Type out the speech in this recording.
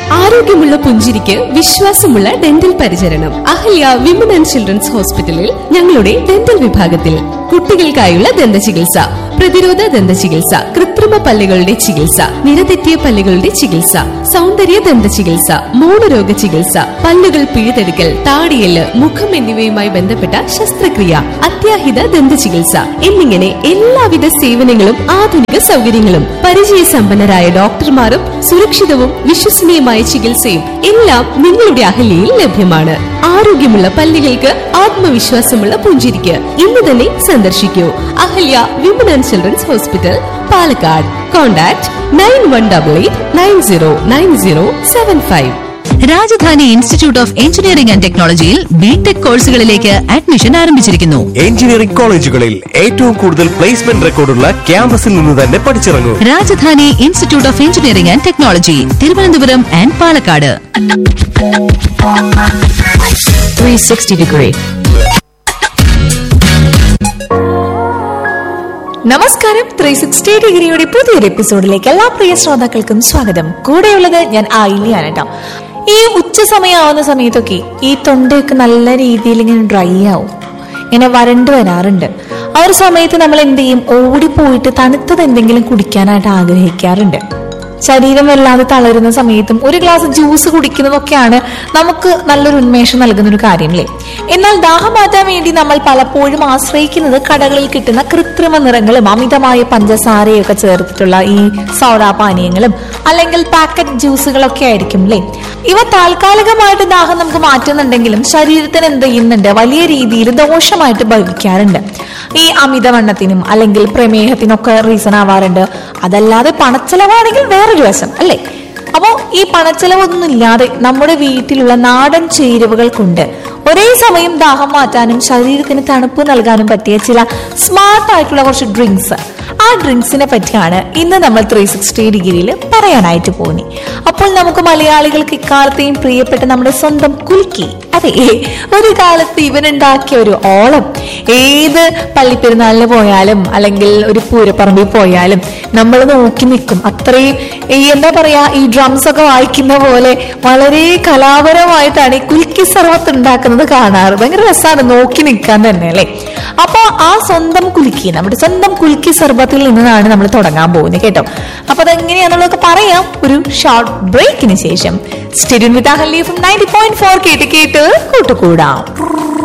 ആരോഗ്യമുള്ള പുഞ്ചിരിക്ക് വിശ്വാസമുള്ള ഡെന്റൽ പരിചരണം അഹല്യ വിമൻ ആൻഡ് ചിൽഡ്രൻസ് ഹോസ്പിറ്റലിൽ ഞങ്ങളുടെ ഡെന്റൽ വിഭാഗത്തിൽ കുട്ടികൾക്കായുള്ള ദന്ത ചികിത്സ പ്രതിരോധ ദന്ത ചികിത്സ കൃത്രിമ പല്ലുകളുടെ ചികിത്സ നിരതെറ്റിയ പല്ലുകളുടെ ചികിത്സ സൗന്ദര്യ ദന്ത ചികിത്സ മൂലരോഗ ചികിത്സ പല്ലുകൾ പിഴുതെടുക്കൽ താടിയല് മുഖം എന്നിവയുമായി ബന്ധപ്പെട്ട ശസ്ത്രക്രിയ അത്യാഹിത ദന്ത ചികിത്സ എന്നിങ്ങനെ എല്ലാവിധ സേവനങ്ങളും ആധുനിക സൗകര്യങ്ങളും പരിചയസമ്പന്നരായ ഡോക്ടർമാരും സുരക്ഷിതവും വിശ്വസനീയമായ ചികിത്സയും എല്ലാം നിങ്ങളുടെ അഹല്യയിൽ ലഭ്യമാണ് ആരോഗ്യമുള്ള പല്ലുകൾക്ക് ആത്മവിശ്വാസമുള്ള പുഞ്ചിരിക്ക് ഇന്ന് തന്നെ സന്ദർശിക്കൂ Ahalya women and children's hospital Palakkad contact nine one double eight nine zero nine zero seven five Rajadhani institute of engineering and ടെക്നോളജിയിൽ ബിടെക് കോഴ്സുകളിലേക്ക് അഡ്മിഷൻ ആരംഭിച്ചിരിക്കുന്നു എഞ്ചിനീയറിംഗ് കോളേജുകളിൽ ഏറ്റവും കൂടുതൽ പ്ലേസ്മെന്റ് റെക്കോർഡുള്ള ക്യാമ്പസിൽ നിന്ന് തന്നെ പഠിച്ചിറങ്ങൂ Rajadhani institute of engineering and technology Thiruvananthapuram and Palakkad 360 degree. നമസ്കാരം ത്രീ സിക്സ്റ്റി ഡിഗ്രിയുടെ പുതിയൊരു എപ്പിസോഡിലേക്ക് എല്ലാ പ്രിയ ശ്രോതാക്കൾക്കും സ്വാഗതം കൂടെയുള്ളത് ഞാൻ ആയില്യാണ് കേട്ടോ ഈ ഉച്ച സമയമാവുന്ന സമയത്തൊക്കെ ഈ തൊണ്ടയൊക്കെ നല്ല രീതിയിൽ ഇങ്ങനെ ഡ്രൈ ആവും ഇങ്ങനെ വരണ്ടു വരാറുണ്ട് ആ ഒരു സമയത്ത് നമ്മൾ എന്ത് ചെയ്യും ഓടിപ്പോയിട്ട് തണുത്തത് എന്തെങ്കിലും കുടിക്കാനായിട്ട് ആഗ്രഹിക്കാറുണ്ട് ശരീരം വല്ലാതെ തളരുന്ന സമയത്തും ഒരു ഗ്ലാസ് ജ്യൂസ് കുടിക്കുന്നതൊക്കെയാണ് നമുക്ക് നല്ലൊരു ഉന്മേഷം നൽകുന്ന ഒരു കാര്യമല്ലേ എന്നാൽ ദാഹം മാറ്റാൻ വേണ്ടി നമ്മൾ പലപ്പോഴും ആശ്രയിക്കുന്നത് കടകളിൽ കിട്ടുന്ന കൃത്രിമ നിറങ്ങളും അമിതമായ പഞ്ചസാരയൊക്കെ ചേർത്തിട്ടുള്ള ഈ സോഡാ പാനീയങ്ങളും അല്ലെങ്കിൽ പാക്കറ്റ് ജ്യൂസുകളൊക്കെ ആയിരിക്കും അല്ലേ ഇവ താൽക്കാലികമായിട്ട് ദാഹം നമുക്ക് മാറ്റുന്നുണ്ടെങ്കിലും ശരീരത്തിന് എന്ത് ചെയ്യുന്നുണ്ട് വലിയ രീതിയിൽ ദോഷമായിട്ട് ഭവിക്കാറുണ്ട് ഈ അമിതവണ്ണത്തിനും അല്ലെങ്കിൽ പ്രമേഹത്തിനൊക്കെ റീസൺ ആവാറുണ്ട് അതല്ലാതെ പണച്ചെലവാണെങ്കിൽ വേറൊരു വശം അല്ലേ അപ്പോ ഈ പണച്ചെലവൊന്നും ഇല്ലാതെ നമ്മുടെ വീട്ടിലുള്ള നാടൻ ചേരുവകൾ കൊണ്ട് ഒരേ സമയം ദാഹം മാറ്റാനും ശരീരത്തിന് തണുപ്പ് നൽകാനും പറ്റിയ ചില സ്മാർട്ട് ആയിട്ടുള്ള കുറച്ച് ഡ്രിങ്ക്സ് ആ ഡ്രിങ്ക്സിനെ പറ്റിയാണ് ഇന്ന് നമ്മൾ ത്രീ സിക്സ്റ്റി ഡിഗ്രിയിൽ പറയാനായിട്ട് പോകുന്നത് അപ്പോൾ നമുക്ക് മലയാളികൾക്ക് ഇക്കാലത്തെയും പ്രിയപ്പെട്ട നമ്മുടെ സ്വന്തം കുൽക്കി അതെ ഒരു കാലത്ത് ഇവനുണ്ടാക്കിയ ഒരു ഓളം ഏത് പള്ളിപ്പെരുന്നാളിന് പോയാലും അല്ലെങ്കിൽ ഒരു പൂരപ്പറമ്പിൽ പോയാലും നമ്മൾ നോക്കി നിൽക്കും അത്രയും ഈ എന്താ പറയാ ഈ ഡ്രംസ് ഒക്കെ വായിക്കുന്ന പോലെ വളരെ കലാപരമായിട്ടാണ് ഈ കുൽക്കി സർവത്ത് ഉണ്ടാക്കുന്നത് കാണാറ് ഭയങ്കര രസമാണ് നോക്കി നിൽക്കാൻ തന്നെ അല്ലേ അപ്പൊ ആ സ്വന്തം കുലുക്കി നമ്മുടെ സ്വന്തം കുലുക്കി സർബത്തിൽ നിന്നാണ് നമ്മൾ തുടങ്ങാൻ പോകുന്നത് കേട്ടോ അപ്പൊ അതെങ്ങനെയാണെന്നുള്ളതൊക്കെ പറയാം ഒരു ഷോർട്ട് ബ്രേക്കിന് ശേഷം സ്റ്റെഡിൻ വിത്ത് അഹല്ലി ഫ്രം നയൻറ്റി പോയിന്റ് ഫോർ കേട്ട് കേട്ട് കൂട്ടുകൂടാം